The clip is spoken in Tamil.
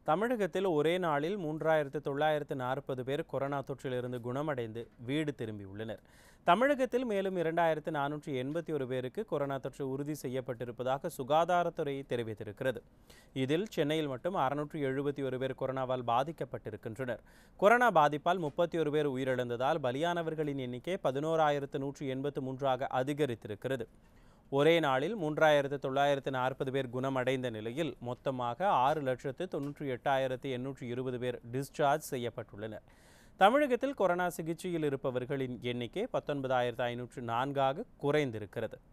தமிழகத்தில் ஒரே நாளில் மூன்றாயிரத்து தொள்ளாயிரத்து நாற்பது பேர் கொரோனா தொற்றிலிருந்து குணமடைந்து வீடு திரும்பியுள்ளனர் தமிழகத்தில் மேலும் இரண்டாயிரத்து நானூற்றி எண்பத்தி ஒரு பேருக்கு கொரோனா தொற்று உறுதி செய்யப்பட்டிருப்பதாக சுகாதாரத்துறை தெரிவித்திருக்கிறது இதில் சென்னையில் மட்டும் அறுநூற்றி எழுபத்தி ஒரு பேர் கொரோனாவால் பாதிக்கப்பட்டிருக்கின்றனர் கொரோனா பாதிப்பால் முப்பத்தி ஒரு பேர் உயிரிழந்ததால் பலியானவர்களின் எண்ணிக்கை பதினோராயிரத்து நூற்றி எண்பத்து மூன்றாக அதிகரித்திருக்கிறது ஒரே நாளில் மூன்றாயிரத்து தொள்ளாயிரத்து நாற்பது பேர் குணமடைந்த நிலையில் மொத்தமாக ஆறு லட்சத்து தொண்ணூற்றி எட்டாயிரத்து எண்ணூற்றி இருபது பேர் டிஸ்சார்ஜ் செய்யப்பட்டுள்ளனர் தமிழகத்தில் கொரோனா சிகிச்சையில் இருப்பவர்களின் எண்ணிக்கை பத்தொன்பதாயிரத்து ஐநூற்று நான்காக குறைந்திருக்கிறது